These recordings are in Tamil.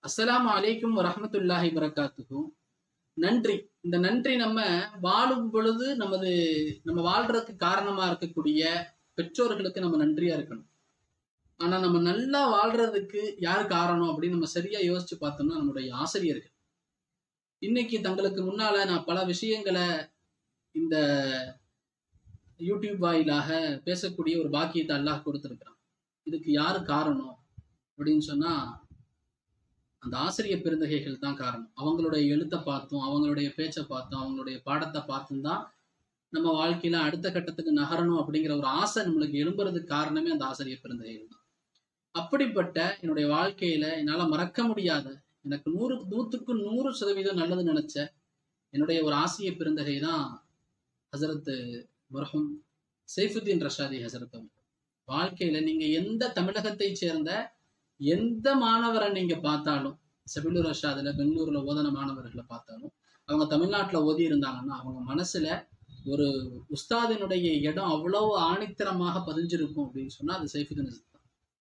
அஸ்ஸலாமு அலைக்கும் வரஹ்மத்துல்லாஹி வரகாத்துஹு நன்றி இந்த நன்றி நம்ம வாழும் பொழுது நமது நம்ம வாழ்றதுக்கு காரணமா இருக்கக்கூடிய பெற்றோர்களுக்கு நம்ம நன்றியா இருக்கணும் ஆனா நம்ம நல்லா வாழ்றதுக்கு யார் காரணம் அப்படின்னு நம்ம சரியா யோசிச்சு பார்த்தோம்னா நம்முடைய ஆசிரியர்கள் இன்னைக்கு தங்களுக்கு முன்னால நான் பல விஷயங்களை இந்த யூடியூப் வாயிலாக பேசக்கூடிய ஒரு பாக்கியத்தை அல்லாஹ் கொடுத்துருக்கிறான் இதுக்கு யாரு காரணம் அப்படின்னு சொன்னா அந்த ஆசிரியர் பெருந்தகைகள் தான் காரணம் அவங்களுடைய எழுத்தை பார்த்தும் அவங்களுடைய பேச்சை பார்த்தும் அவங்களுடைய பாடத்தை பார்த்தும் தான் நம்ம வாழ்க்கையில அடுத்த கட்டத்துக்கு நகரணும் அப்படிங்கிற ஒரு ஆசை நம்மளுக்கு எழும்புறதுக்கு காரணமே அந்த ஆசிரியர் பெருந்தகைகள் தான் அப்படிப்பட்ட என்னுடைய வாழ்க்கையில என்னால மறக்க முடியாத எனக்கு நூறு நூத்துக்கு நூறு சதவீதம் நல்லது நினைச்ச என்னுடைய ஒரு ஆசிய பெருந்தகை தான் ஹசரத் மரஹும் சைஃபுத்தீன் ரஷாதி ஹசரத் அவங்க வாழ்க்கையில நீங்க எந்த தமிழகத்தை சேர்ந்த எந்த மாணவரை நீங்க பார்த்தாலும் செபிலூர் ரஷாதுல பெங்களூர்ல ஓதன மாணவர்களை பார்த்தாலும் அவங்க தமிழ்நாட்டுல ஓதி இருந்தாங்கன்னா அவங்க மனசுல ஒரு உஸ்தாதினுடைய இடம் அவ்வளவு ஆணித்தரமாக பதிஞ்சிருக்கும் அப்படின்னு சொன்னா அது சைஃபுதீன் தான்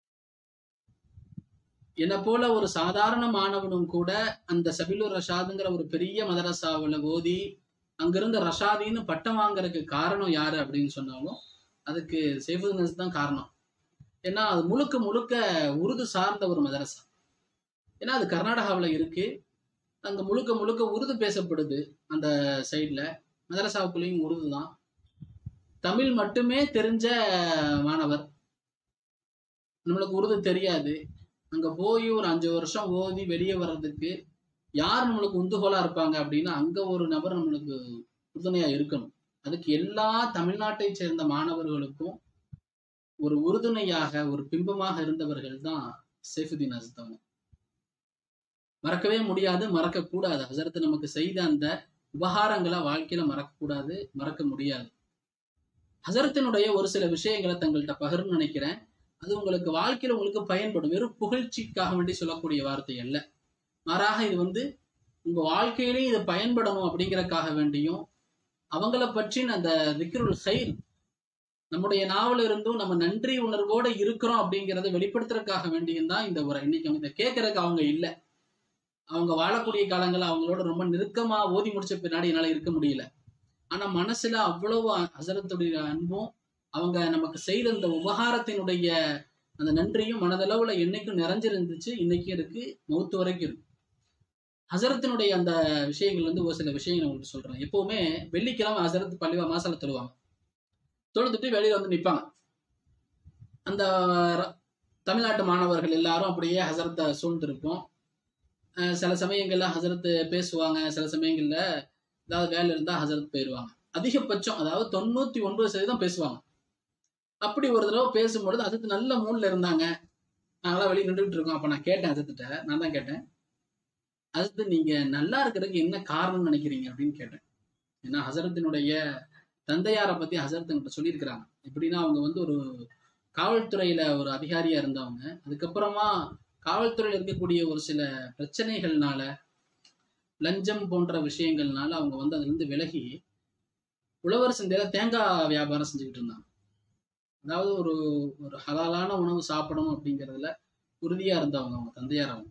என்னை போல ஒரு சாதாரண மாணவனும் கூட அந்த சபிலூர் ரஷாதுங்கிற ஒரு பெரிய மதரசாவில் ஓதி அங்கிருந்த ரஷாதின்னு பட்டம் வாங்குறதுக்கு காரணம் யாரு அப்படின்னு சொன்னாலும் அதுக்கு சைஃபுதீன் தான் காரணம் ஏன்னா அது முழுக்க முழுக்க உருது சார்ந்த ஒரு மதரசா ஏன்னா அது கர்நாடகாவில் இருக்கு அங்க முழுக்க முழுக்க உருது பேசப்படுது அந்த சைட்ல மதரசாவுக்குள்ளேயும் உருது தான் தமிழ் மட்டுமே தெரிஞ்ச மாணவர் நம்மளுக்கு உருது தெரியாது அங்க போய் ஒரு அஞ்சு வருஷம் ஓதி வெளியே வர்றதுக்கு யார் நம்மளுக்கு உந்துகோலா இருப்பாங்க அப்படின்னா அங்க ஒரு நபர் நம்மளுக்கு உறுதுணையா இருக்கணும் அதுக்கு எல்லா தமிழ்நாட்டை சேர்ந்த மாணவர்களுக்கும் ஒரு உறுதுணையாக ஒரு பிம்பமாக இருந்தவர்கள் தான் சைஃபுதீன் ஹசரத் அவங்க மறக்கவே முடியாது மறக்க கூடாது ஹசரத் நமக்கு செய்த அந்த உபகாரங்களை வாழ்க்கையில மறக்க கூடாது மறக்க முடியாது ஹசரத்தினுடைய ஒரு சில விஷயங்களை தங்கள்கிட்ட பகிர்ந்து நினைக்கிறேன் அது உங்களுக்கு வாழ்க்கையில உங்களுக்கு பயன்படும் வெறும் புகழ்ச்சிக்காக வேண்டி சொல்லக்கூடிய வார்த்தை அல்ல மாறாக இது வந்து உங்க வாழ்க்கையிலேயும் இது பயன்படணும் அப்படிங்கறக்காக வேண்டியும் அவங்கள பற்றின அந்த திக்ருல் ஹைர் நம்முடைய நாவல இருந்தும் நம்ம நன்றி உணர்வோட இருக்கிறோம் அப்படிங்கறத வெளிப்படுத்துறதுக்காக வேண்டியும் தான் இந்த உரை இன்னைக்கு அவங்க இதை கேட்கறதுக்கு அவங்க இல்லை அவங்க வாழக்கூடிய காலங்கள் அவங்களோட ரொம்ப நெருக்கமா ஓதி முடிச்ச பின்னாடி என்னால இருக்க முடியல ஆனா மனசுல அவ்வளவு ஹசரத்துடைய அன்பும் அவங்க நமக்கு செய்த இந்த உபகாரத்தினுடைய அந்த நன்றியும் மனதளவுல என்னைக்கும் நிறைஞ்சிருந்துச்சு இன்னைக்கும் இருக்கு மௌத்து வரைக்கும் இருக்கு ஹசரத்தினுடைய அந்த விஷயங்கள் வந்து ஒரு சில விஷயங்கள் உங்களுக்கு சொல்றேன் எப்பவுமே வெள்ளிக்கிழமை ஹசரத் பள்ளிவா மாசால தொழுவாங்க தொழுதுட்டு வெளியில வந்து நிற்பாங்க அந்த தமிழ்நாட்டு மாணவர்கள் எல்லாரும் அப்படியே ஹசரத்தை சூழ்ந்திருப்போம் சில சமயங்கள்ல ஹசரத்து பேசுவாங்க சில சமயங்கள்ல ஏதாவது வேலை இருந்தா ஹசரத் போயிடுவாங்க அதிகபட்சம் அதாவது தொண்ணூத்தி ஒன்பது சதவீதம் பேசுவாங்க அப்படி ஒரு தடவை பேசும்பொழுது ஹசரத் நல்ல மூட்ல இருந்தாங்க நாங்களாம் வெளியே நின்றுட்டு இருக்கோம் அப்ப நான் கேட்டேன் ஹசரத்திட்ட நான் தான் கேட்டேன் ஹசரத் நீங்க நல்லா இருக்கிறதுக்கு என்ன காரணம்னு நினைக்கிறீங்க அப்படின்னு கேட்டேன் ஏன்னா ஹசரத்தினுடைய தந்தையாரை பத்தி ஹசரத் சொல்லியிருக்கிறாங்க எப்படின்னா அவங்க வந்து ஒரு காவல்துறையில ஒரு அதிகாரியா இருந்தவங்க அதுக்கப்புறமா காவல்துறையில் இருக்கக்கூடிய ஒரு சில பிரச்சனைகள்னால லஞ்சம் போன்ற விஷயங்கள்னால அவங்க வந்து அதுல இருந்து விலகி உழவர் சந்தையில தேங்காய் வியாபாரம் செஞ்சுக்கிட்டு இருந்தாங்க அதாவது ஒரு ஒரு ஹலாலான உணவு சாப்பிடணும் அப்படிங்கிறதுல உறுதியா இருந்தவங்க அவங்க தந்தையார் அவங்க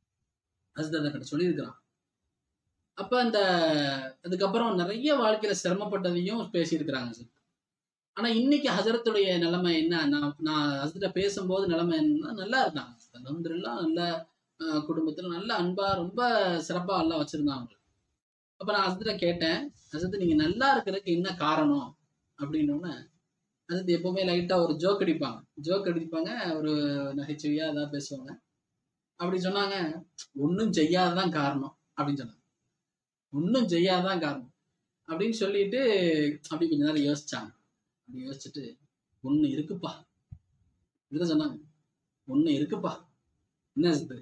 ஹசரத் கிட்ட சொல்லியிருக்கிறான் அப்ப அந்த அதுக்கப்புறம் நிறைய வாழ்க்கையில சிரமப்பட்டதையும் பேசியிருக்கிறாங்க சார் ஆனா இன்னைக்கு ஹசரத்துடைய நிலைமை என்ன நான் நான் ஹசரத்தை பேசும்போது நிலைமை என்ன நல்லா இருந்தாங்க அலமதுல்லாம் நல்ல குடும்பத்துல நல்ல அன்பா ரொம்ப சிறப்பா எல்லாம் வச்சிருந்தாங்க அப்ப நான் ஹசரத்தை கேட்டேன் ஹசரத் நீங்க நல்லா இருக்கிறதுக்கு என்ன காரணம் அப்படின்னு ஹசரத் எப்பவுமே லைட்டா ஒரு ஜோக் அடிப்பாங்க ஜோக் அடிப்பாங்க ஒரு நகைச்சுவையா ஏதாவது பேசுவாங்க அப்படி சொன்னாங்க ஒன்றும் செய்யாததான் காரணம் அப்படின்னு சொன்னாங்க ஒன்றும் செய்யாதான் காரணம் அப்படின்னு சொல்லிட்டு அப்படி கொஞ்ச நேரம் யோசிச்சாங்க அப்படி யோசிச்சுட்டு ஒன்று இருக்குப்பா இதுதான் சொன்னாங்க ஒன்று இருக்குப்பா என்ன இது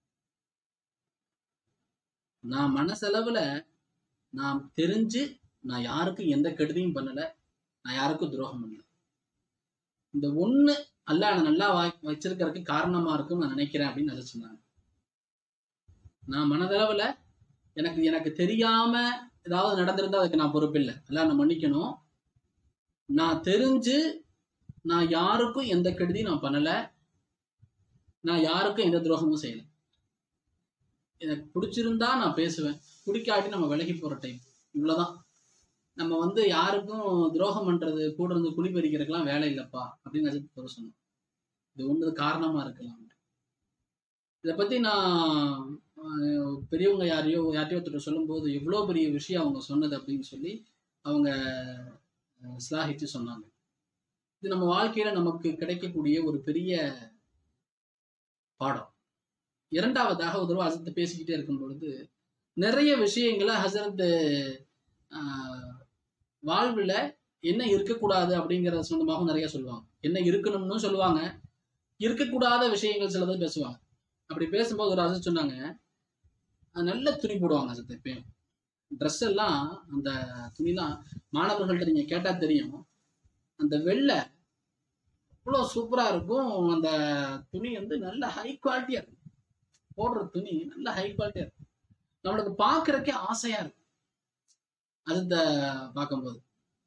நான் மனசளவுல நான் தெரிஞ்சு நான் யாருக்கும் எந்த கெடுதியும் பண்ணல நான் யாருக்கும் துரோகம் பண்ணல இந்த ஒண்ணு அல்ல நான் நல்லா வச்சிருக்கிறதுக்கு காரணமா இருக்கும் நான் நினைக்கிறேன் அப்படின்னு நினைச்சு சொன்னாங்க நான் மனதளவுல எனக்கு எனக்கு தெரியாம ஏதாவது நடந்திருந்தா அதுக்கு நான் பொறுப்பில்லை எல்லாம் நான் மன்னிக்கணும் நான் தெரிஞ்சு நான் யாருக்கும் எந்த கெடுதியும் நான் பண்ணல நான் யாருக்கும் எந்த துரோகமும் செய்யல எனக்கு பிடிச்சிருந்தா நான் பேசுவேன் பிடிக்காட்டி நம்ம விலகி போற டைம் இவ்வளவுதான் நம்ம வந்து யாருக்கும் துரோகம் பண்றது கூட இருந்து குழி பறிக்கிறதுக்கெல்லாம் வேலை இல்லப்பா அப்படின்னு அஜித் போற சொன்னோம் இது ஒன்று காரணமா இருக்கலாம் இதை பத்தி நான் ஆஹ், பெரியவங்க யாரையோ யார்ட்டையோ ஒருத்தர் சொல்லும்போது எவ்வளோ பெரிய விஷயம் அவங்க சொன்னது அப்படின்னு சொல்லி அவங்க அஹ், சிலாகிச்சு சொன்னாங்க இது நம்ம வாழ்க்கையில நமக்கு கிடைக்கக்கூடிய ஒரு பெரிய பாடம் இரண்டாவதாக ஒரு தடவை ஹசரத் பேசிக்கிட்டே இருக்கும் பொழுது நிறைய விஷயங்களை ஹசரத் வாழ்வுல என்ன இருக்கக்கூடாது அப்படிங்கறது சொந்தமாகவும் நிறைய சொல்லுவாங்க என்ன இருக்கணும்னு சொல்லுவாங்க இருக்கக்கூடாத விஷயங்கள் சிலது பேசுவாங்க அப்படி பேசும்போது ஒரு ஹசரத் சொன்னாங்க அஹ் நல்ல துணி போடுவாங்க ஹசரத் எப்பயும் ட்ரெஸ் எல்லாம் அந்த துணிலாம் மாணவர்கள்ட்ட நீங்க கேட்டா தெரியும் அந்த வெள்ளை அவ்வளோ சூப்பரா இருக்கும் அந்த துணி வந்து நல்ல ஹை குவாலிட்டியா இருக்கும் போடுற துணி நல்ல ஹை குவாலிட்டியா இருக்கும் நம்மளுக்கு பார்க்கறக்கே ஆசையா இருக்கும் அது இந்த பார்க்கும்போது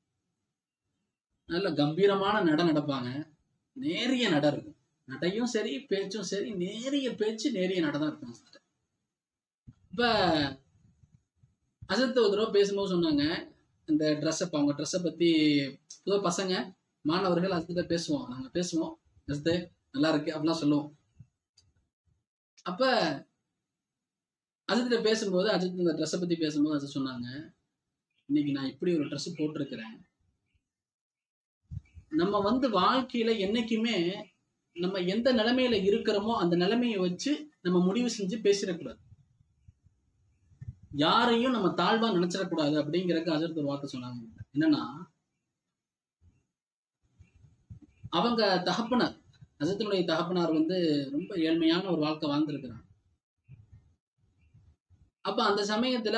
நல்ல கம்பீரமான நட நடப்பாங்க நேரிய நட இருக்கும் நடையும் சரி பேச்சும் சரி நேரிய பேச்சு நேரிய நட தான் இருக்கும் அசத்த இப்ப அசத்த ஒரு தடவை பேசும்போது சொன்னாங்க இந்த ட்ரெஸ்ஸை அவங்க ட்ரெஸ்ஸை பத்தி பொதுவாக பசங்க மாணவர்கள் அதுக்கிட்ட பேசுவோம் நாங்க பேசுவோம் அசத்து நல்லா இருக்கு அப்படிலாம் சொல்லுவோம் அப்ப அஜித்திட்ட பேசும்போது அஜித் இந்த ட்ரெஸ்ஸை பத்தி பேசும்போது அஜித் சொன்னாங்க இன்னைக்கு நான் இப்படி ஒரு ட்ரெஸ் போட்டிருக்கிறேன் நம்ம வந்து வாழ்க்கையில என்னைக்குமே நம்ம எந்த நிலைமையில இருக்கிறோமோ அந்த நிலைமையை வச்சு நம்ம முடிவு செஞ்சு பேசிடக்கூடாது யாரையும் நம்ம தாழ்வா நினைச்சிடக்கூடாது அப்படிங்கறதுக்கு அஜித் ஒரு வார்த்தை சொன்னாங்க என்னன்னா அவங்க தகப்பனார் அஜத்தினுடைய தகப்பனார் வந்து ரொம்ப ஏழ்மையான ஒரு வாழ்க்கை வாழ்ந்திருக்கிறாங்க அப்ப அந்த சமயத்துல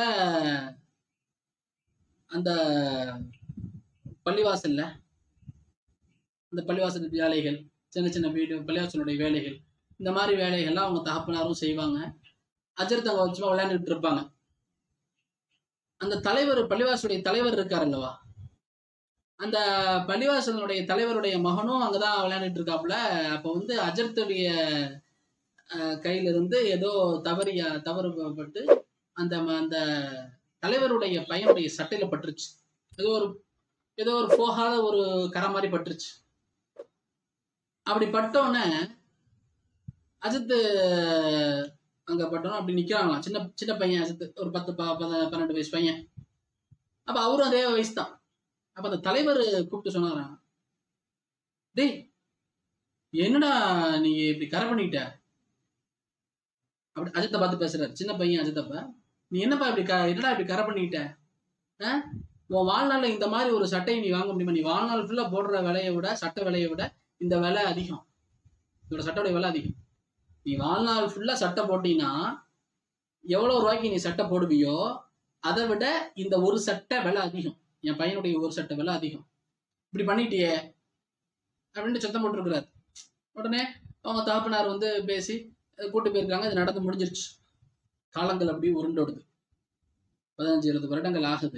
அந்த பள்ளிவாசல்ல அந்த பள்ளிவாசல் வேலைகள் சின்ன சின்ன வீடு பள்ளிவாசலுடைய வேலைகள் இந்த மாதிரி வேலைகள்லாம் அவங்க தகப்பனாரும் செய்வாங்க அஜர்த் அங்க வச்சுமா விளையாண்டுட்டு இருப்பாங்க அந்த தலைவர் பள்ளிவாசலுடைய தலைவர் இருக்கார் அல்லவா அந்த பள்ளிவாசலுடைய தலைவருடைய மகனும் அங்கதான் விளையாண்டுட்டு இருக்காப்புல அப்ப வந்து அஜர்த்துடைய அஹ், கையில இருந்து ஏதோ தவறிய தவறு பட்டு அந்த ம- அந்த தலைவருடைய பையனுடைய சட்டையில பட்டுருச்சு ஏதோ ஒரு ஏதோ ஒரு போகாத ஒரு கரை மாதிரி பட்டுருச்சு அப்படி பட்டோன்னே அஜித் அங்க பட்டோம் அப்படி நிக்கிறாங்களாம் சின்ன சின்ன பையன் அஜித் ஒரு பத்து ப- பத- பன்னெண்டு வயசு பையன் அப்ப அவரும் அதே வயசு தான் அப்ப அந்த தலைவர் கூப்பிட்டு சொன்னாராம் டேய் என்னடா நீ இப்படி கரை பண்ணிட்ட அப்படி அஜித்தை பார்த்து பேசுறாரு சின்ன பையன் அஜித்தப்ப நீ என்னப்பா இப்படி க என்னடா இப்படி கரை பண்ணிட்ட ஆ? உன் வாழ்நாள்ல இந்த மாதிரி ஒரு சட்டையை நீ வாங்க முடியுமா நீ வாழ்நாள் ஃபுல்லா போடுற விலையை விட சட்டை விலையை விட இந்த விலை அதிகம் இதோட சட்டையோட விலை அதிகம் நீ வாழ்நாள் ஃபுல்லா சட்டை போட்டீங்கன்னா எவ்வளவு ரூபாய்க்கு நீ சட்டை போடுவியோ அதை விட இந்த ஒரு சட்டை விலை அதிகம் என் பையனுடைய ஒரு சட்டை விலை அதிகம் இப்படி பண்ணிட்டியே அப்படின்ட்டு சத்தம் போட்டிருக்கிறாரு உடனே அவங்க தாப்பனார் வந்து பேசி அஹ் கூட்டு போயிருக்காங்க இது நடந்து முடிஞ்சிருச்சு காலங்கள் அப்படி உருண்டோடுது பதினஞ்சு இருபது வருடங்கள் ஆகுது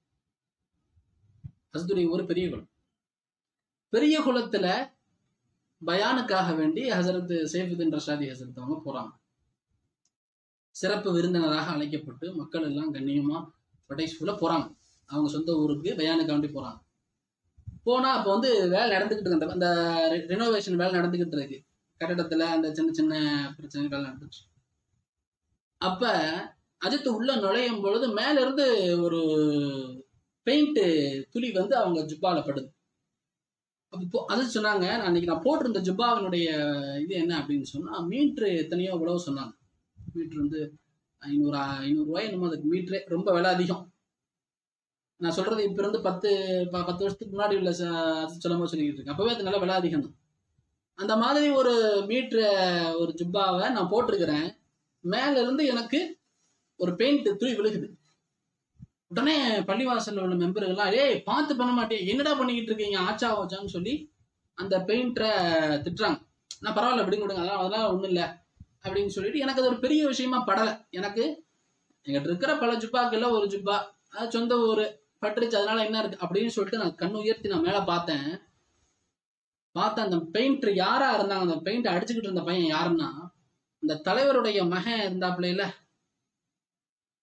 ஹசதுடைய ஒரு பெரிய குலம் பெரிய குலத்துல பயானுக்காக வேண்டி ஹசரத் சைஃபுதீன் ரஷாதி ஹசரத் அவங்க போறாங்க சிறப்பு விருந்தினராக அழைக்கப்பட்டு மக்கள் எல்லாம் கண்ணியமா படைஸ்ஃபுல்ல போறாங்க அவங்க சொந்த ஊருக்கு பயானுக்காக வேண்டி போறாங்க போனா அப்போ வந்து வேலை நடந்துகிட்டு இருக்கு அந்த- அந்த ரினோவேஷன் வேலை நடந்துகிட்டு இருக்கு கட்டடத்துல அந்த சின்ன சின்ன பிரச்சனைகள் நடந்துச்சு அப்ப அஜித் உள்ள நுழையும் பொழுது மேல இருந்து ஒரு பெயிண்ட் துளி வந்து அவங்க ஜுப்பால படுது அப்போ அஜித் சொன்னாங்க நான் அன்னைக்கு நான் போட்டிருந்த ஜுப்பாவினுடைய இது என்ன அப்படின்னு சொன்னா மீட்ரு எத்தனையோ இவ்வளவு சொன்னாங்க மீட்ரு வந்து ஐநூறு ஐநூறு ரூபாய் என்னமோ அதுக்கு மீட்ரே ரொம்ப விலை அதிகம் நான் சொல்றது இப்ப இருந்து பத்து ப- பத்து வருஷத்துக்கு முன்னாடி உள்ள ச- சொல்லும்போது சொல்லிக்கிட்டு இருக்கேன் அப்பவே அது நல்ல விலை அதிகம் தான் அந்த மாதிரி ஒரு மீட்ரு ஒரு ஜுப்பாவை நான் போட்டிருக்கிறேன் மேல இருந்து எனக்கு ஒரு பெயிண்ட் துளி விழுகுது உடனே பள்ளிவாசல்ல உள்ள மெம்பர்கள்லாம் ஏய் பார்த்து பண்ண மாட்டேன் என்னடா பண்ணிக்கிட்டு இருக்கீங்க ஆச்சா ஆச்சான்னு சொல்லி அந்த பெயிண்டரை திட்டுறாங்க நான் பரவாயில்ல விடுங்க விடுங்க அதெல்லாம் அதெல்லாம் ஒண்ணும் இல்லை அப்படின்னு சொல்லிட்டு எனக்கு அது ஒரு பெரிய விஷயமா படலை எனக்கு எங்கிட்ட இருக்கிற பல ஜுப்பாக்கள்ல ஒரு ஜுப்பா அது சொந்த ஊர் பட்டுருச்சு அதனால என்ன இருக்கு அப்படின்னு சொல்லிட்டு நான் கண் உயர்த்தி நான் மேல பார்த்தேன் பார்த்தேன் அந்த பெயிண்டர் யாரா இருந்தாங்க அந்த பெயிண்ட் அடிச்சுக்கிட்டு இருந்த பையன் யாருன்னா இந்த தலைவருடைய மகன் இருந்தாப்புல இல்ல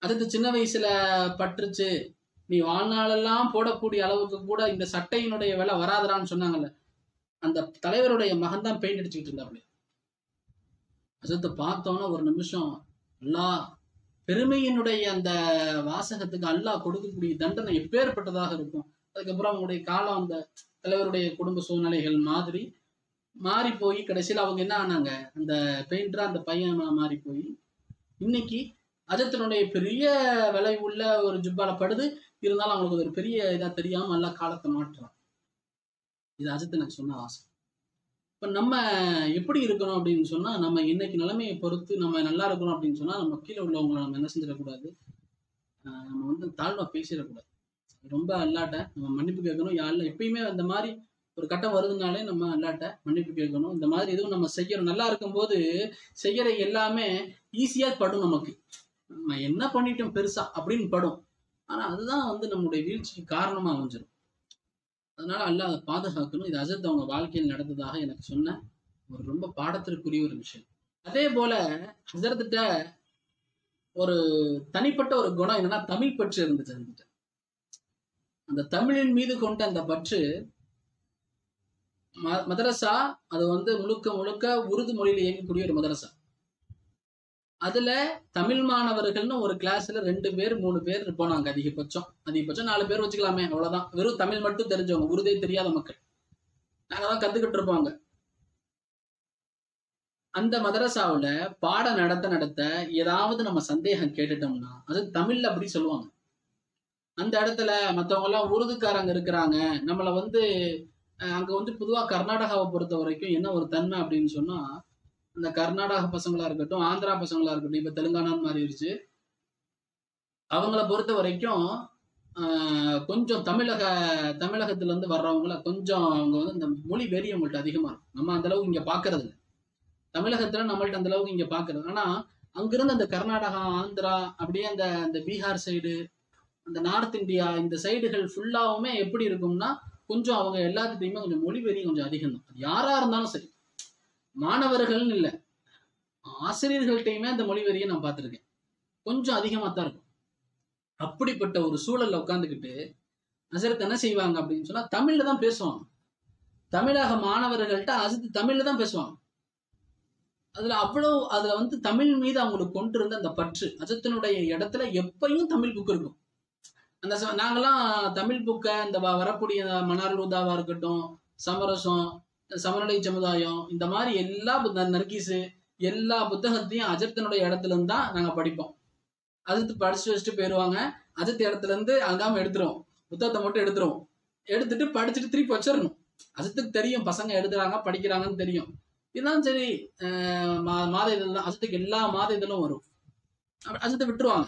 அடுத்து சின்ன வயசுல பட்டுருச்சு நீ வாழ்நாளெல்லாம் போடக்கூடிய அளவுக்கு கூட இந்த சட்டையினுடைய விலை வராதரான்னு சொன்னாங்கல்ல அந்த தலைவருடைய மகன் தான் பெயிண்ட் அடிச்சுக்கிட்டு இருந்தாப்ல அசத்தை பார்த்தோன்னா ஒரு நிமிஷம் அல்லாஹ் பெருமையினுடைய அந்த வாசகத்துக்கு அல்லாஹ் கொடுக்கக்கூடிய தண்டனை எப்பேற்பட்டதாக இருக்கும் அதுக்கப்புறம் அவங்களுடைய காலம் அந்த தலைவருடைய குடும்ப சூழ்நிலைகள் மாதிரி மாறி போய் கடைசியில் அவங்க என்ன ஆனாங்க அந்த பெயிண்டரா அந்த பையன் மா- மாறி போய் இன்னைக்கு அஜத்தினுடைய பெரிய விலை உள்ள ஒரு ஜுப்பால படுது இருந்தாலும் அவங்களுக்கு அது ஒரு பெரிய இதா தெரியாம நல்லா காலத்தை மாற்றுறான் இது அஜித் எனக்கு சொன்ன ஆசை இப்ப நம்ம எப்படி இருக்கணும் அப்படின்னு சொன்னா நம்ம இன்னைக்கு நிலைமையை பொறுத்து நம்ம நல்லா இருக்கணும் அப்படின்னு சொன்னா நம்ம கீழே உள்ளவங்களை நம்ம என்ன செஞ்சிடக்கூடாது ஆஹ் நம்ம வந்து தாழ்வா பேசிடக்கூடாது ரொம்ப அல்லாட்ட நம்ம மன்னிப்பு கேட்கணும் யாரில் எப்பயுமே அந்த மாதிரி ஒரு கட்டம் வருதுனாலே நம்ம அல்லாட்ட மன்னிப்பு கேட்கணும் இந்த மாதிரி எதுவும் நம்ம செய்யறோம் நல்லா இருக்கும்போது செய்யற எல்லாமே ஈஸியா படும் நமக்கு நம்ம என்ன பண்ணிட்டோம் பெருசா அப்படின்னு படும் ஆனா அதுதான் வந்து நம்மளுடைய வீழ்ச்சிக்கு காரணமா அமைஞ்சிடும் அதனால அல்லாஹ் அதை பாதுகாக்கணும் இது அஜத் அவங்க வாழ்க்கையில் நடந்ததாக எனக்கு சொன்ன ஒரு ரொம்ப பாடத்திற்குரிய ஒரு விஷயம் அதே போல ஹசரத்திட்ட ஒரு தனிப்பட்ட ஒரு குணம் என்னன்னா தமிழ் பற்று இருந்துச்சு ஹசரத்திட்ட. அந்த தமிழின் மீது கொண்ட அந்த பற்று ம- மதரசா அது வந்து முழுக்க முழுக்க உருது மொழியில இயங்கக்கூடிய ஒரு மதரசா அதுல தமிழ் மாணவர்கள்னு ஒரு கிளாஸ்ல ரெண்டு பேர் மூணு பேர் போனாங்க அதிகபட்சம் அதிகபட்சம் நாலு பேர் வச்சுக்கலாமே அவ்வளவுதான் வெறும் தமிழ் மட்டும் தெரிஞ்சவங்க உருதே தெரியாத மக்கள் நாங்க தான் கத்துக்கிட்டு இருப்பாங்க அந்த மதரசாவுல பாடம் நடத்த நடத்த ஏதாவது நம்ம சந்தேகம் கேட்டுட்டோம்னா அது தமிழ்ல அப்படி சொல்லுவாங்க அந்த இடத்துல மத்தவங்க எல்லாம் உருதுக்காரங்க இருக்கிறாங்க நம்மள வந்து அஹ், அங்க வந்து பொதுவா கர்நாடகாவை பொறுத்த வரைக்கும் என்ன ஒரு தன்மை அப்படின்னு சொன்னா இந்த கர்நாடக பசங்களா இருக்கட்டும் ஆந்திரா பசங்களா இருக்கட்டும் இப்ப தெலுங்கானான்னு மாறிடுச்சு அவங்கள பொறுத்த வரைக்கும் ஆஹ், கொஞ்சம் தமிழக தமிழகத்துல இருந்து வர்றவங்கள கொஞ்சம் அவங்க வந்து இந்த மொழி வெறி அவங்கள்ட்ட அதிகமா இருக்கும் நம்ம அந்த அளவுக்கு இங்க பாக்குறது இல்ல தமிழகத்துல நம்மள்ட்ட அந்த அளவுக்கு இங்க பாக்குறது ஆனா அங்கிருந்து அந்த கர்நாடகா ஆந்திரா அப்படியே அந்த அந்த பீகார் சைடு அந்த நார்த் இந்தியா இந்த சைடுகள் ஃபுல்லாவுமே எப்படி இருக்கும்னா கொஞ்சம் அவங்க எல்லாத்துட்டையுமே கொஞ்சம் மொழி வெறி கொஞ்சம் அதிகம் தான் அது யாரா இருந்தாலும் சரி மாணவர்கள்னு இல்லை ஆசிரியர்கள்ட்டையுமே அந்த மொழி வெறியை நான் பார்த்துருக்கேன் கொஞ்சம் அதிகமாக தான் இருக்கும் அப்படிப்பட்ட ஒரு சூழல்ல உட்காந்துக்கிட்டு அசரத் என்ன செய்வாங்க அப்படின்னு சொன்னா தமிழ்ல தான் பேசுவாங்க தமிழக மாணவர்கள்ட்ட அசத்து தமிழ்ல தான் பேசுவாங்க அதுல அவ்வளவு அதுல வந்து தமிழ் மீது அவங்களுக்கு கொண்டு இருந்த அந்த பற்று அஜத்தினுடைய இடத்துல எப்பயும் தமிழ் புக் இருக்கும் அந்த ச- நாங்கெல்லாம் தமிழ் புக்கை இந்த வ- வரக்கூடிய மணார் லூதாவா இருக்கட்டும் சமரசம் சமநிலை சமுதாயம் இந்த மாதிரி எல்லா புத்த நர்கீஸு எல்லா புத்தகத்தையும் அஜத்தினுடைய இடத்துல இருந்து தான் நாங்க படிப்போம் அஜித் படிச்சு வச்சுட்டு போயிடுவாங்க அஜித் இடத்துல இருந்து அங்காம எடுத்துருவோம் புத்தகத்தை மட்டும் எடுத்துருவோம் எடுத்துட்டு படிச்சுட்டு திருப்பி வச்சிடணும் அஜித்துக்கு தெரியும் பசங்க எழுதுறாங்க படிக்கிறாங்கன்னு தெரியும் இதுதான் சரி அஹ் மா- மாத இதெல்லாம் அஜித்துக்கு எல்லா மாத இதழும் வரும் அப்ப அஜித்தை விட்டுருவாங்க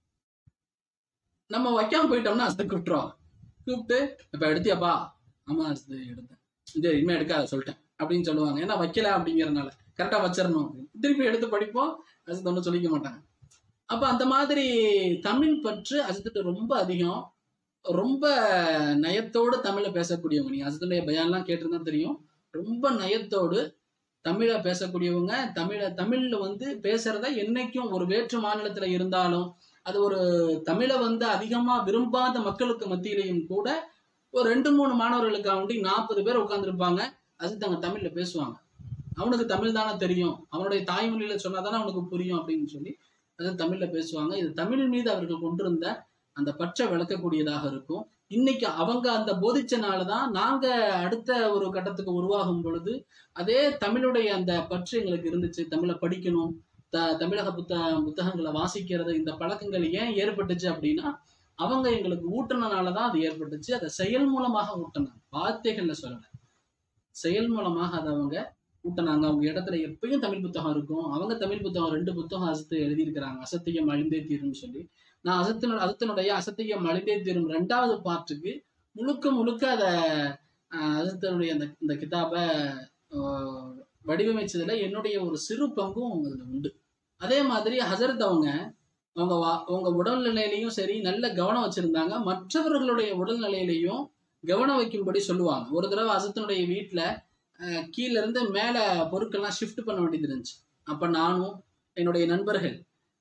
நம்ம வைக்காம போயிட்டோம்னா அஜித்துக்கு விட்டுருவாங்க கூப்பிட்டு இப்ப எடுத்தியாப்பா ஆமா அஜித் எடுத்தேன் இது இனிமே எடுக்காத சொல்லிட்டேன் அப்படின்னு சொல்லுவாங்க ஏன்னா வைக்கல அப்படிங்கறதுனால கரெக்டா வச்சிடணும் அப்படின்னு. திருப்பி எடுத்து படிப்போம் அஜித் ஒன்றும் சொல்லிக்க மாட்டாங்க அப்ப அந்த மாதிரி தமிழ் பற்று அஜித்துட்டு ரொம்ப அதிகம் ரொம்ப நயத்தோடு தமிழை பேசக்கூடியவங்க நீங்க அஜித்துடைய பயான்லாம் கேட்டிருந்தா தெரியும் ரொம்ப நயத்தோடு தமிழை பேசக்கூடியவங்க தமிழை தமிழ்ல வந்து பேசுறத என்னைக்கும் ஒரு வேற்று மாநிலத்துல இருந்தாலும் அது ஒரு தமிழை வந்து அதிகமா விரும்பாத மக்களுக்கு மத்தியிலையும் கூட ஒரு ரெண்டு மூணு மாணவர்களுக்காக வேண்டி நாற்பது பேர் உட்காந்துருப்பாங்க அஜித் அங்க தமிழ்ல பேசுவாங்க அவனுக்கு தமிழ் தானே தெரியும் அவனுடைய தாய்மொழியில சொன்னாதானே அவனுக்கு புரியும் அப்படின்னு சொல்லி அது தமிழ்ல பேசுவாங்க இது தமிழ் மீது அவர்கள் கொண்டிருந்த அந்த பற்றை விளக்கக்கூடியதாக இருக்கும் இன்னைக்கு அவங்க அந்த போதிச்சனாலதான் நாங்க அடுத்த ஒரு கட்டத்துக்கு உருவாகும் பொழுது அதே தமிழுடைய அந்த பற்று எங்களுக்கு இருந்துச்சு தமிழை படிக்கணும் த தமிழக புத்த புத்தகங்களை வாசிக்கிறது இந்த பழக்கங்கள் ஏன் ஏற்பட்டுச்சு அப்படின்னா அவங்க எங்களுக்கு ஊட்டுனனாலதான் அது ஏற்பட்டுச்சு அதை செயல் மூலமாக ஊட்டினாங்க வார்த்தைகள்ல சொல்லல செயல் மூலமாக அதை அவங்க ஊட்டினாங்க அவங்க இடத்துல எப்பயும் தமிழ் புத்தகம் இருக்கும் அவங்க தமிழ் புத்தகம் ரெண்டு புத்தகம் அசத்து எழுதியிருக்கிறாங்க அசத்தியம் அழிந்தே தீரும்னு சொல்லி நான் அசத்தினோட அசத்தினுடைய அசத்தியம் அழிந்தே தீரும் ரெண்டாவது பார்ட்டுக்கு முழுக்க முழுக்க அதை அசத்தினுடைய அந்த இந்த கிதாபை ஆஹ், வடிவமைச்சதுல என்னுடைய ஒரு சிறு பங்கும் அதுல உண்டு அதே மாதிரி ஹசரத் அவங்க அவங்க வா- அவங்க உடல்நிலையிலையும் சரி நல்ல கவனம் வச்சிருந்தாங்க மற்றவர்களுடைய உடல்நிலையிலையும் கவனம் வைக்கும்படி சொல்லுவாங்க ஒரு தடவை அசத்தினுடைய வீட்டுல அஹ், கீழ இருந்து மேல பொருட்கள்லாம் ஷிஃப்ட் பண்ண வேண்டியது இருந்துச்சு அப்ப நானும் என்னுடைய நண்பர்கள்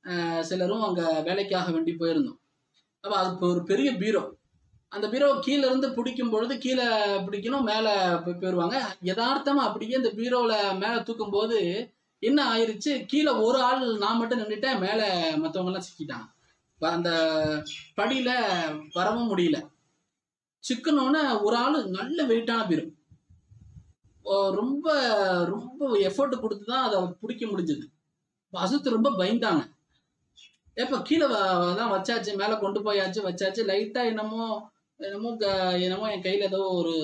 அஹ் சிலரும் அங்க வேலைக்காக வேண்டி போயிருந்தோம் அப்ப அது இப்போ ஒரு பெரிய பீரோ அந்த பீரோ கீழே இருந்து பிடிக்கும் பொழுது கீழே பிடிக்கணும் மேலே போய் போயிடுவாங்க யதார்த்தமா அப்படியே இந்த பீரோல மேலே தூக்கும் போது என்ன ஆயிருச்சு கீழே ஒரு ஆள் நான் மட்டும் நின்றுட்டேன் மேலே மற்றவங்க எல்லாம் சிக்கிட்டாங்க இப்ப அந்த படியில வரவும் முடியல சிக்கனோன்னு ஒரு ஆள் நல்ல வெயிட்டான பீரோ ஓ, ரொம்ப ரொம்ப எஃபோர்ட் கொடுத்து தான் அதை பிடிக்க முடிஞ்சது அசுத்து ரொம்ப பயந்தாங்க ஏப்ப கீழே வ- தான் வச்சாச்சு மேலே கொண்டு போயாச்சு வச்சாச்சு லைட்டா என்னமோ என்னமோ க- என்னமோ என் கையில ஏதோ ஒரு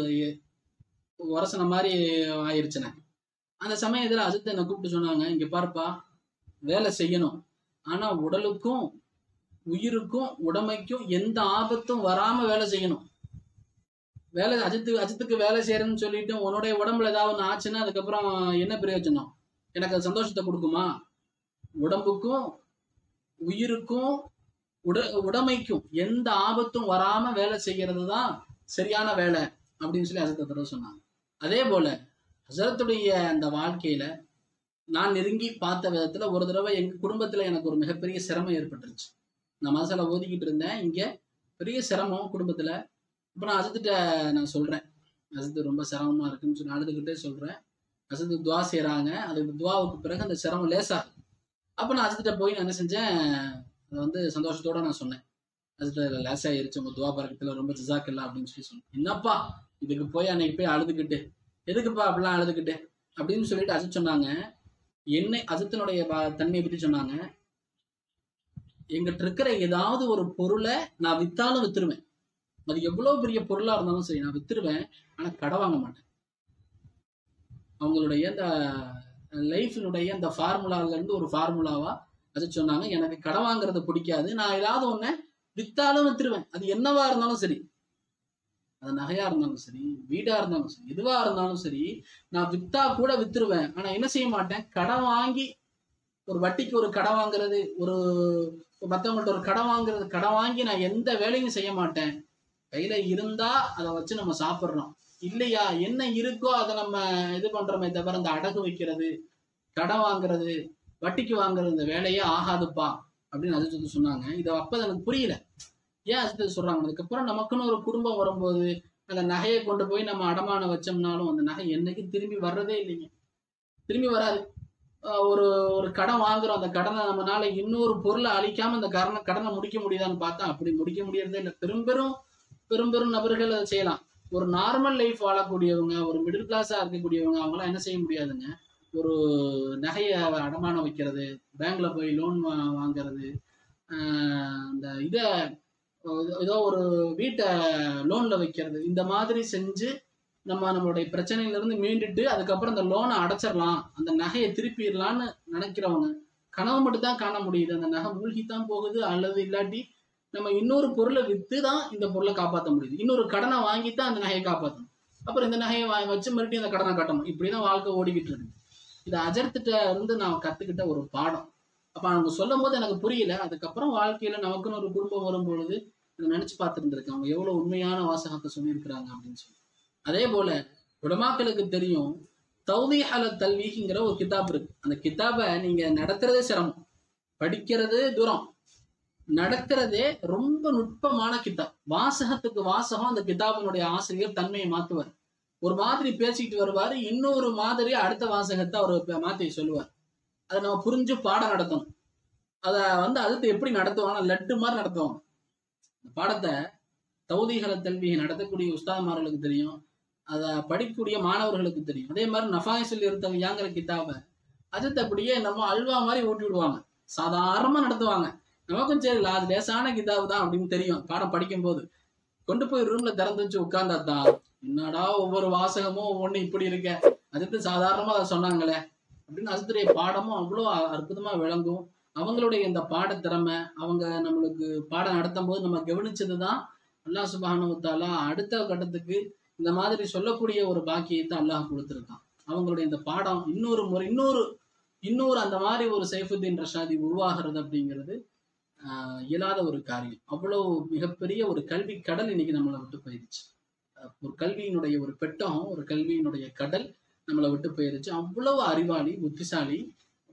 உரசன மாதிரி ஆயிருச்சுனே அந்த சமயத்துல அஜித் என்னை கூப்பிட்டு சொன்னாங்க இங்க பாருப்பா வேலை செய்யணும் ஆனா உடலுக்கும் உயிருக்கும் உடமைக்கும் எந்த ஆபத்தும் வராம வேலை செய்யணும் வேலை அஜித்து அஜித்துக்கு வேலை செய்யறேன்னு சொல்லிட்டு உன்னுடைய உடம்புல ஏதாவது ஒன்று ஆச்சுன்னா அதுக்கப்புறம் என்ன பிரயோஜனம் எனக்கு அது சந்தோஷத்தை கொடுக்குமா உடம்புக்கும் உயிருக்கும் உட உடைமைக்கும் எந்த ஆபத்தும் வராம வேலை செய்யறது தான் சரியான வேலை அப்படின்னு சொல்லி அஜித் தடவை சொன்னாங்க அதே போல ஹசரத்துடைய அந்த வாழ்க்கையில நான் நெருங்கி பார்த்த விதத்துல ஒரு தடவை எங்க குடும்பத்துல எனக்கு ஒரு மிகப்பெரிய சிரமம் ஏற்பட்டுருச்சு நான் மனசுல ஓதிக்கிட்டு இருந்தேன் இங்க பெரிய சிரமம் குடும்பத்துல இப்போ நான் அசத்துட்ட நான் சொல்றேன் அசத்து ரொம்ப சிரமமா இருக்குன்னு சொல்லி அழுதுகிட்டே சொல்றேன் அசத்து துவா செய்றாங்க அதுக்கு துவாவுக்கு பிறகு அந்த சிரமம் லேசாகும் அப்போ நான் அசத்துட்ட போய் நான் என்ன செஞ்சேன் அதை வந்து சந்தோஷத்தோட நான் சொன்னேன் அசத்து லேசாயிருச்சு உங்க துவா பறக்கத்துல ரொம்ப ஜிசாக் இல்லை அப்படின்னு சொல்லி சொன்னேன் என்னப்பா இதுக்கு போய் அன்னைக்கு போய் அழுதுகிட்டு எதுக்குப்பா அப்படிலாம் அழுதுகிட்டு அப்படின்னு சொல்லிட்டு அஜித் சொன்னாங்க என்னை அஜித்தினுடைய ப- தன்மையை பத்தி சொன்னாங்க எங்கிட்ட இருக்கிற ஏதாவது ஒரு பொருளை நான் வித்தாலும் வித்துருவேன் அது எவ்வளவு பெரிய பொருளா இருந்தாலும் சரி நான் வித்துருவேன் ஆனா கடை வாங்க மாட்டேன் அவங்களுடைய அந்த லைஃபினுடைய அந்த ஃபார்முலால இருந்து ஒரு ஃபார்முலாவா அது சொன்னாங்க எனக்கு கடை வாங்குறது பிடிக்காது நான் ஏதாவது ஒண்ணு வித்தாலும் வித்துருவேன் அது என்னவா இருந்தாலும் சரி அது நகையா இருந்தாலும் சரி வீடா இருந்தாலும் சரி எதுவா இருந்தாலும் சரி நான் வித்தா கூட வித்துருவேன் ஆனா என்ன செய்ய மாட்டேன் கடன் வாங்கி ஒரு வட்டிக்கு ஒரு கடன் வாங்குறது ஒரு மற்றவங்கள்ட்ட ஒரு கடன் வாங்குறது கடன் வாங்கி நான் எந்த வேலையும் செய்ய மாட்டேன் கையில இருந்தா அதை வச்சு நம்ம சாப்பிட்றோம் இல்லையா என்ன இருக்கோ அதை நம்ம இது பண்றோமே தவிர அந்த அடகு வைக்கிறது கடன் வாங்குறது வட்டிக்கு வாங்குறது இந்த வேலையே ஆகாதுப்பா அப்படின்னு அது சொல்லி சொன்னாங்க இதை அப்ப எனக்கு புரியல ஏன் அது சொல்றாங்க அதுக்கப்புறம் நமக்குன்னு ஒரு குடும்பம் வரும்போது அந்த நகையை கொண்டு போய் நம்ம அடமானம் வச்சோம்னாலும் அந்த நகை என்னைக்கு திரும்பி வர்றதே இல்லைங்க திரும்பி வராது ஆஹ் ஒரு ஒரு கடன் வாங்குறோம் அந்த கடனை நம்மனால இன்னொரு பொருளை அழிக்காம அந்த கடனை கடனை முடிக்க முடியுதான்னு பார்த்தா அப்படி முடிக்க முடியறதே இல்லை பெரும்பெரும் பெரும்பெரும் நபர்கள் அதை செய்யலாம் ஒரு நார்மல் லைஃப் வாழக்கூடியவங்க ஒரு மிடில் கிளாஸா இருக்கக்கூடியவங்க அவங்களாம் என்ன செய்ய முடியாதுங்க ஒரு நகையை அடமானம் வைக்கிறது பேங்க்ல போய் லோன் வாங்குறது ஆஹ் அந்த இதை ஏதோ ஒரு வீட்டை லோன்ல வைக்கிறது இந்த மாதிரி செஞ்சு நம்ம நம்மளுடைய பிரச்சனையில இருந்து மீண்டுட்டு அதுக்கப்புறம் அந்த லோனை அடைச்சிடலாம் அந்த நகையை திருப்பிடலான்னு நினைக்கிறவங்க கனவு மட்டும் தான் காண முடியுது அந்த நகை மூழ்கித்தான் போகுது அல்லது இல்லாட்டி நம்ம இன்னொரு பொருளை வித்து தான் இந்த பொருளை காப்பாற்ற முடியுது இன்னொரு கடனை வாங்கி தான் அந்த நகையை காப்பாற்றணும் அப்புறம் இந்த நகையை வா- வச்சு மறுபடியும் அந்த கடனை கட்டணும் இப்படிதான் வாழ்க்கை ஓடிக்கிட்டு இருக்கு இது அஜர்த்திட்ட இருந்து நான் கத்துக்கிட்ட ஒரு பாடம் அப்ப அவங்க சொல்லும் போது எனக்கு புரியல அதுக்கப்புறம் வாழ்க்கையில நமக்குன்னு ஒரு குடும்பம் வரும் பொழுது இதை நினைச்சு பார்த்துருந்துருக்கேன் அவங்க எவ்வளவு உண்மையான வாசகத்தை சொல்லியிருக்கிறாங்க அப்படின்னு சொல்லி அதே போல உலமாக்களுக்கு தெரியும் தௌதி அல தல்விங்கிற ஒரு கிதாப் இருக்கு அந்த கிதாபை நீங்க நடத்துறதே சிரமம் படிக்கிறது தூரம் நடக்கிறதே ரொம்ப நுட்பமான கிதாப் வாசகத்துக்கு வாசகம் அந்த கிதாபினுடைய ஆசிரியர் தன்மையை மாத்துவார் ஒரு மாதிரி பேசிக்கிட்டு வருவாரு இன்னொரு மாதிரி அடுத்த வாசகத்தை அவர் மாத்தி சொல்லுவார் அதை நம்ம புரிஞ்சு பாடம் நடத்தணும் அதை வந்து அடுத்து எப்படி நடத்துவாங்க லட்டு மாதிரி நடத்துவாங்க இந்த பாடத்தை தௌதிகல கல்வியை நடத்தக்கூடிய உஸ்தாமார்களுக்கு தெரியும் அதை படிக்கக்கூடிய மாணவர்களுக்கு தெரியும் அதே மாதிரி நஃபாயசில் இருந்தவங்க யாங்கிற கிதாபை அஜித் அப்படியே நம்ம அல்வா மாதிரி ஊட்டி விடுவாங்க சாதாரணமா நடத்துவாங்க நமக்கும் சரி அது லேசான கிதாபு தான் அப்படின்னு தெரியும் பாடம் படிக்கும் போது கொண்டு போய் ரூம்ல திறந்து வச்சு உட்கார்ந்தா தான் என்னடா ஒவ்வொரு வாசகமும் ஒவ்வொன்று இப்படி இருக்க அஜித்து சாதாரணமா அதை சொன்னாங்களே அப்படின்னு அஜித்துடைய பாடமும் அவ்வளோ அற்புதமா விளங்கும் அவங்களுடைய இந்த பாடத்திறமை அவங்க நம்மளுக்கு பாடம் நடத்தும் போது நம்ம கவனிச்சது தான் அல்லாஹ் சுபானு தாலா அடுத்த கட்டத்துக்கு இந்த மாதிரி சொல்லக்கூடிய ஒரு பாக்கியத்தை அல்லாஹ் கொடுத்துருக்கான் அவங்களுடைய இந்த பாடம் இன்னொரு முறை இன்னொரு இன்னொரு அந்த மாதிரி ஒரு சைஃபுத்தீன் ரஷாதி உருவாகிறது அப்படிங்கிறது ஆஹ், இயலாத ஒரு காரியம் அவ்வளவு மிகப்பெரிய ஒரு கல்வி கடல் இன்னைக்கு நம்மளை விட்டு போயிருச்சு அஹ், ஒரு கல்வியினுடைய ஒரு பெட்டகம் ஒரு கல்வியினுடைய கடல் நம்மளை விட்டு போயிருச்சு அவ்வளவு அறிவாளி புத்திசாலி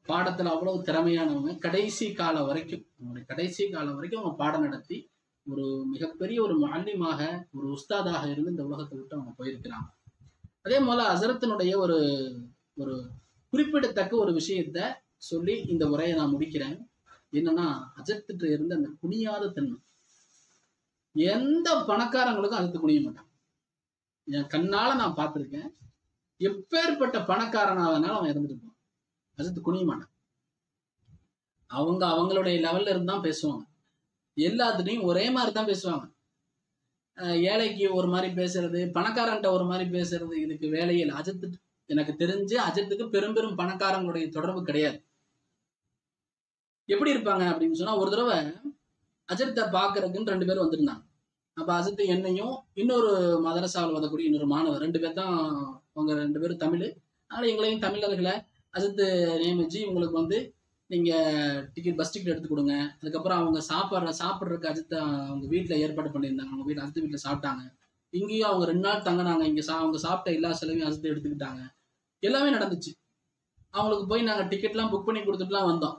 பாடத்துல அவ்வளவு திறமையானவங்க கடைசி காலம் வரைக்கும் அவங்களுடைய கடைசி காலம் வரைக்கும் அவங்க பாடம் நடத்தி ஒரு மிகப்பெரிய ஒரு மாலிமாக ஒரு உஸ்தாதாக இருந்து இந்த உலகத்தை விட்டு அவங்க போயிருக்கிறாங்க அதே போல அசரத்தினுடைய ஒரு ஒரு குறிப்பிடத்தக்க ஒரு விஷயத்த சொல்லி இந்த உரையை நான் முடிக்கிறேன் என்னன்னா அஜர்த்திட்ட இருந்த அந்த குனியாத தன்மை எந்த பணக்காரங்களுக்கும் அஜத்து குனிய மாட்டான் என் கண்ணால நான் பார்த்திருக்கேன் எப்பேற்பட்ட பணக்காரனாவனாலும் அவன் இருந்துட்டு போவான் அஜத்து குனிய மாட்டான் அவங்க அவங்களுடைய லெவல்ல இருந்து தான் பேசுவாங்க எல்லாத்துட்டையும் ஒரே மாதிரி தான் பேசுவாங்க அஹ் ஏழைக்கு ஒரு மாதிரி பேசுறது பணக்காரன்ட்ட ஒரு மாதிரி பேசுறது இதுக்கு வேலையே இல்லை அஜத்து எனக்கு தெரிஞ்சு அஜத்துக்கு பெரும் பெரும் பணக்காரங்களுடைய தொடர்பு கிடையாது எப்படி இருப்பாங்க அப்படின்னு சொன்னா ஒரு தடவை அஜத்தை பாக்குறதுக்குன்னு ரெண்டு பேர் வந்திருந்தாங்க அப்ப அஜத்து என்னையும் இன்னொரு மதரசாவில் வதக்கூடிய இன்னொரு மாணவர் ரெண்டு பேர் தான் அவங்க ரெண்டு பேரும் தமிழ் அதனால எங்களையும் தமிழர்களை அஜத்து நியமிச்சு உங்களுக்கு வந்து நீங்க டிக்கெட் பஸ் டிக்கெட் எடுத்து கொடுங்க அதுக்கப்புறம் அவங்க சாப்பிட்ற சாப்பிட்றதுக்கு அஜித்தை அவங்க வீட்டில் ஏற்பாடு பண்ணியிருந்தாங்க அவங்க வீட்டில் அஜித்து வீட்டில் சாப்பிட்டாங்க இங்கேயும் அவங்க ரெண்டு நாள் தங்கினாங்க இங்கே சா அவங்க சாப்பிட்ட எல்லா செலவையும் அஜித்தை எடுத்துக்கிட்டாங்க எல்லாமே நடந்துச்சு அவங்களுக்கு போய் நாங்கள் டிக்கெட்லாம் புக் பண்ணி கொடுத்துட்டுலாம் வந்தோம்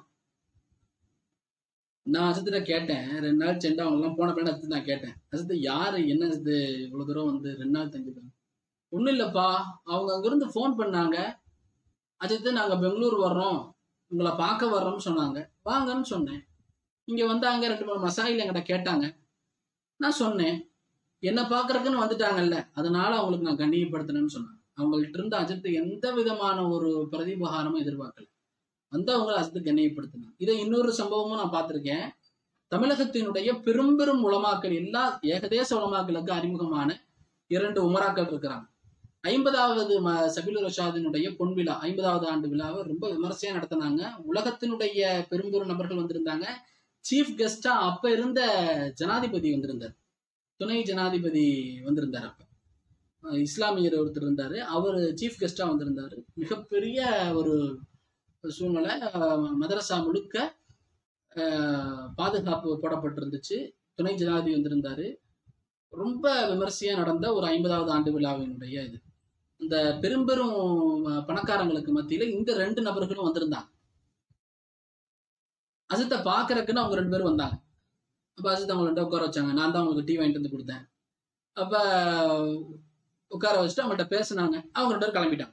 நான் அஜித்திட்ட கேட்டேன் ரெண்டு நாள் சென்று அவங்கெல்லாம் போன பின்னாடி அஜித்து நான் கேட்டேன் அஜித்து யாரு என்ன இது இவ்வளோ தூரம் வந்து ரெண்டு நாள் தங்கிட்டாங்க ஒன்றும் இல்லைப்பா அவங்க அங்கேருந்து ஃபோன் பண்ணாங்க அஜித்து நாங்கள் பெங்களூர் வர்றோம் உங்களை பார்க்க வர்றோம்னு சொன்னாங்க வாங்கன்னு சொன்னேன் இங்க வந்தாங்க ரெண்டு மூணு மசாயில் என்கிட்ட கேட்டாங்க நான் சொன்னேன் என்ன பார்க்கறதுக்குன்னு வந்துட்டாங்கல்ல அதனால அவங்களுக்கு நான் கண்ணியப்படுத்தினேன்னு சொன்னேன் அவங்கள்ட்ட இருந்து அஜித்து எந்த விதமான ஒரு பிரதிபகாரமும் எதிர்பார்க்கல வந்து அவங்க அஜித்து கண்ணியப்படுத்தினாங்க இதை இன்னொரு சம்பவமும் நான் பார்த்திருக்கேன் தமிழகத்தினுடைய பெரும் பெரும் உலமாக்கள் எல்லா ஏகதேச உலமாக்களுக்கு அறிமுகமான இரண்டு உமராக்கள் இருக்கிறாங்க ஐம்பதாவது ம சபில் ரஷாதினுடைய பொன் விழா ஐம்பதாவது ஆண்டு விழாவை ரொம்ப விமர்சையா நடத்தினாங்க உலகத்தினுடைய பெரும் பெரும் நபர்கள் வந்திருந்தாங்க சீஃப் கெஸ்டா அப்ப இருந்த ஜனாதிபதி வந்திருந்தார் துணை ஜனாதிபதி வந்திருந்தார் அப்ப அஹ் இஸ்லாமியர் ஒருத்தர் இருந்தாரு அவர் சீஃப் கெஸ்டா வந்திருந்தாரு மிகப்பெரிய ஒரு சூழ்நிலை அஹ் மதரசா முழுக்க அஹ், பாதுகாப்பு போடப்பட்டிருந்துச்சு துணை ஜனாதிபதி வந்திருந்தாரு ரொம்ப விமர்சையா நடந்த ஒரு ஐம்பதாவது ஆண்டு விழாவினுடைய இது இந்த பெரும்பெரும் அஹ், பணக்காரங்களுக்கு மத்தியில இந்த ரெண்டு நபர்களும் வந்திருந்தாங்க அஜித்தை பாக்குறதுக்குன்னு அவங்க ரெண்டு பேரும் வந்தாங்க அப்ப அஜித் அவங்கள்ட்ட உட்கார வச்சாங்க நான் தான் அவங்களுக்கு டீ வாங்கிட்டு வந்து கொடுத்தேன் அப்ப உட்கார வச்சுட்டு அவங்கள்ட்ட பேசுனாங்க அவங்க ரெண்டு பேரும் கிளம்பிட்டாங்க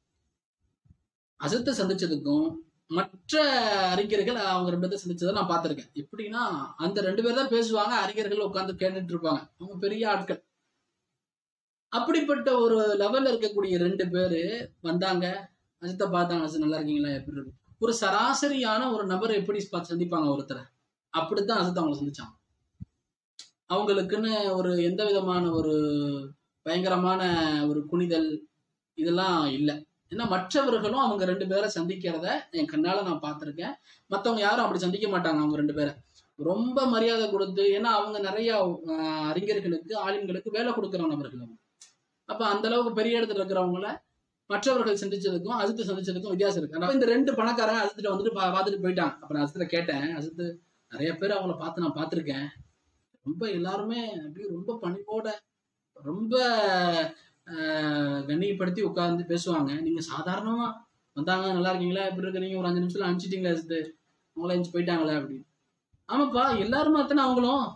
அஜித்தை சந்திச்சதுக்கும் மற்ற அறிஞர்கள் அவங்க ரெண்டு பேரும் சந்திச்சதை நான் பார்த்திருக்கேன் எப்படின்னா அந்த ரெண்டு பேர் தான் பேசுவாங்க அறிஞர்கள் உட்கார்ந்து கேட்டுட்டு இருப்பாங்க அவங்க பெரிய ஆட்கள் அப்படிப்பட்ட ஒரு லெவல்ல இருக்கக்கூடிய ரெண்டு பேரு வந்தாங்க அஜித்தை பார்த்தாங்க அஜித் நல்லா இருக்கீங்களா எப்படி இருக்கு ஒரு சராசரியான ஒரு நபர் எப்படி பார்த்து சந்திப்பாங்க ஒருத்தரை அப்படித்தான் அஜித் அவங்களை சந்திச்சாங்க அவங்களுக்குன்னு ஒரு எந்த விதமான ஒரு பயங்கரமான ஒரு குனிதல் இதெல்லாம் இல்லை ஏன்னா மற்றவர்களும் அவங்க ரெண்டு பேரை சந்திக்கிறத என் கண்ணால நான் பார்த்திருக்கேன் மற்றவங்க யாரும் அப்படி சந்திக்க மாட்டாங்க அவங்க ரெண்டு பேரை ரொம்ப மரியாதை கொடுத்து ஏன்னா அவங்க நிறைய ஆஹ், அறிஞர்களுக்கு ஆளுங்களுக்கு வேலை கொடுக்குற நபர்கள் அவங்க அப்ப அந்த அளவுக்கு பெரிய இடத்துல இருக்கிறவங்கள மற்றவர்கள் சந்திச்சதுக்கும் அஜித்து சந்திச்சதுக்கும் வித்தியாசம் இருக்கு ஆனா இந்த ரெண்டு பணக்காரங்க அஜித்திட்ட வந்துட்டு பா- பார்த்துட்டு போயிட்டாங்க அப்ப நான் அஜித்திட்ட கேட்டேன் அஜித்து நிறைய பேர் அவங்கள பார்த்து நான் பார்த்திருக்கேன் ரொம்ப எல்லாருமே அப்படியே ரொம்ப பணிவோட ரொம்ப ஆஹ், கண்ணியப்படுத்தி உட்கார்ந்து பேசுவாங்க நீங்க சாதாரணமா வந்தாங்க நல்லா இருக்கீங்களா எப்படி இருக்கிறீங்க ஒரு அஞ்சு நிமிஷத்துல அனுப்பிச்சிட்டீங்களா அஜித்து அவங்கள அனுப்பிச்சு போயிட்டாங்களே அப்படின்னு ஆமாப்பா எல்லாருமே அத்தனை அவங்களும்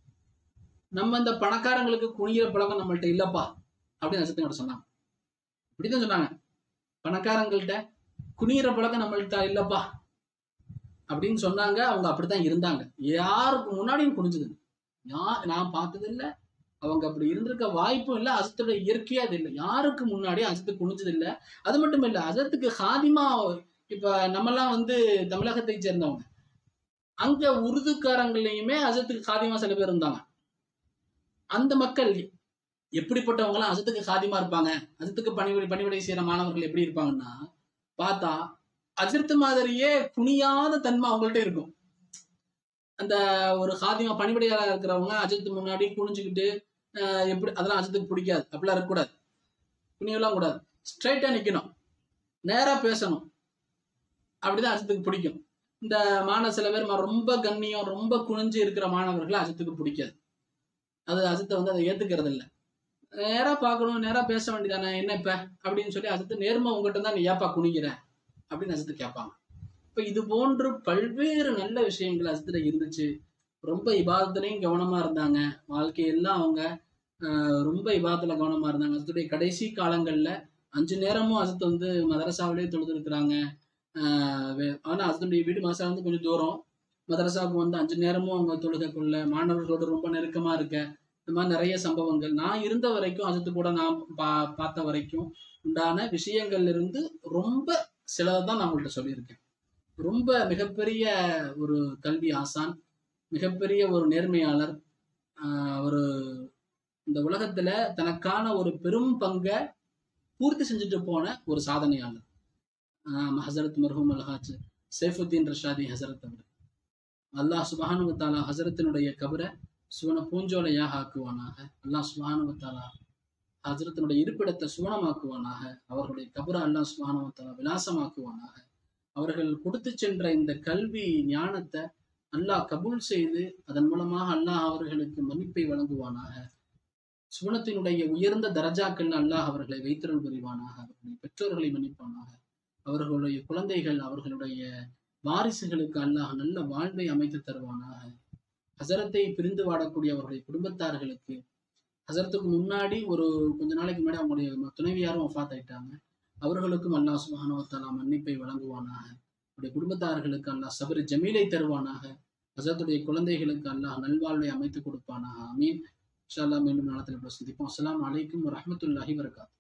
நம்ம இந்த பணக்காரங்களுக்கு குனிகிற பழக்கம் நம்மள்ட்ட இல்லப்பா அப்படின்னு அஜித்து சொன்னாங்க இப்படிதான் சொன்னாங்க பணக்காரங்கள்ட்ட குனிகிற பழக்கம் நம்மள்ட்ட இல்லப்பா அப்படின்னு சொன்னாங்க அவங்க அப்படித்தான் இருந்தாங்க யாருக்கு முன்னாடியும் குனிஞ்சது யா நான் பார்த்தது இல்ல அவங்க அப்படி இருந்திருக்க வாய்ப்பும் இல்ல அஜத்தோட இயற்கையா அது இல்லை யாருக்கு முன்னாடி அஜத்து குனிஞ்சது இல்ல அது மட்டும் இல்ல அஜத்துக்கு ஹாதிமா இப்ப நம்மலாம் வந்து தமிழகத்தை சேர்ந்தவங்க அங்க உருதுக்காரங்களையுமே அஜத்துக்கு ஹாதிமா சில பேர் இருந்தாங்க அந்த மக்கள் எப்படிப்பட்டவங்களாம் அஜத்துக்கு சாதிமா இருப்பாங்க அஜத்துக்கு பணிவிடை பணிவிடை செய்யற மாணவர்கள் எப்படி இருப்பாங்கன்னா பார்த்தா அஜித் மாதிரியே குனியாத தன்மை அவங்கள்ட்ட இருக்கும் அந்த ஒரு சாதிமா பணிவிடையாளர் இருக்கிறவங்க அஜித் முன்னாடி குனிஞ்சுக்கிட்டு ஆஹ் எப்படி அதெல்லாம் அஜித்துக்கு பிடிக்காது அப்படிலாம் இருக்கக்கூடாது குனியெல்லாம் கூடாது ஸ்ட்ரைட்டா நிக்கணும் நேரா பேசணும் அப்படிதான் அஜித்துக்கு பிடிக்கும் இந்த மாணவ சில பேர் ம- ரொம்ப கண்ணியம் ரொம்ப குனிஞ்சு இருக்கிற மாணவர்களை அஜித்துக்கு பிடிக்காது அது அஜித்தை வந்து அதை ஏத்துக்கிறது இல்ல நேரா பார்க்கணும் நேரா பேச வேண்டியதானே என்ன இப்ப அப்படின்னு சொல்லி அஜித்து நேர்மை உங்ககிட்ட தான் நீ ஏப்பா குனிக்கிற அப்படின்னு அஜித்து கேட்பாங்க இப்ப இது போன்று பல்வேறு நல்ல விஷயங்கள் அசத்துல இருந்துச்சு ரொம்ப இபாதத்துலையும் கவனமா இருந்தாங்க வாழ்க்கையெல்லாம் அவங்க ஆஹ், ரொம்ப இபாதத்துல கவனமா இருந்தாங்க அசத்துடைய கடைசி காலங்கள்ல அஞ்சு நேரமும் அசத்து வந்து மதரசாவிலே தொழுது இருக்கிறாங்க ஆனா அசத்துடைய வீடு மதரசா வந்து கொஞ்சம் தூரம் மதரசாவுக்கு வந்து அஞ்சு நேரமும் அவங்க தொழுகைக்குள்ள மாணவர்களோட ரொம்ப நெருக்கமா இருக்க இந்த மாதிரி நிறைய சம்பவங்கள் நான் இருந்த வரைக்கும் அசத்து கூட நான் பா பார்த்த வரைக்கும் உண்டான விஷயங்கள்ல இருந்து ரொம்ப சிலதை தான் நான் உங்கள்கிட்ட சொல்லியிருக்கேன் ரொம்ப மிகப்பெரிய ஒரு கல்வி ஆசான் மிகப்பெரிய ஒரு நேர்மையாளர் ஆஹ் ஒரு இந்த உலகத்துல தனக்கான ஒரு பெரும் பங்கை பூர்த்தி செஞ்சுட்டு போன ஒரு சாதனையாளர் ஆஹ் ஹசரத் மர்ஹூம் அல்ஹாஜ் சைஃபுத்தீன் ரஷாதி ஹசரத் அவர் அல்லாஹ் சுபஹானு தாலா ஹசரத்தினுடைய கபரை சுவன பூஞ்சோலையாக ஆக்குவானாக அல்லாஹ் சுபஹானு தாலா ஹசரத்தினுடைய இருப்பிடத்தை சுவனமாக்குவானாக அவர்களுடைய கபரை அல்லாஹ் சுபஹானு தாலா விலாசமாக்குவானாக அவர்கள் கொடுத்து சென்ற இந்த கல்வி ஞானத்தை அல்லாஹ் கபூல் செய்து அதன் மூலமாக அல்லாஹ் அவர்களுக்கு மன்னிப்பை வழங்குவானாக சுவனத்தினுடைய உயர்ந்த தரஜாக்கள் அல்லாஹ் அவர்களை வைத்திருள் புரிவானாக அவர்களுடைய பெற்றோர்களை மன்னிப்பானாக அவர்களுடைய குழந்தைகள் அவர்களுடைய வாரிசுகளுக்கு அல்லாஹ் நல்ல வாழ்வை அமைத்து தருவானாக ஹசரத்தை பிரிந்து வாடக்கூடிய அவர்களுடைய குடும்பத்தார்களுக்கு ஹசரத்துக்கு முன்னாடி ஒரு கொஞ்ச நாளைக்கு முன்னாடி அவங்களுடைய துணைவியாரும் ஒஃபாத் ஆயிட்டாங்க அவர்களுக்கும் அல்லாஹ் சுபஹானுவத்தாலா மன்னிப்பை வழங்குவானாக அவருடைய குடும்பத்தார்களுக்கு அல்லாஹ் சபரி ஜமீலை தருவானாக ஹசரத்துடைய குழந்தைகளுக்கு அல்லாஹ் நல்வாழ்வை அமைத்து கொடுப்பானாக அமீன் இன்ஷா அல்லாஹ் மீண்டும் நாளத்தில் சந்திப்போம் அஸ்ஸலாமு அலைக்கும் வரஹ்மத்துல்லாஹி வரகாத்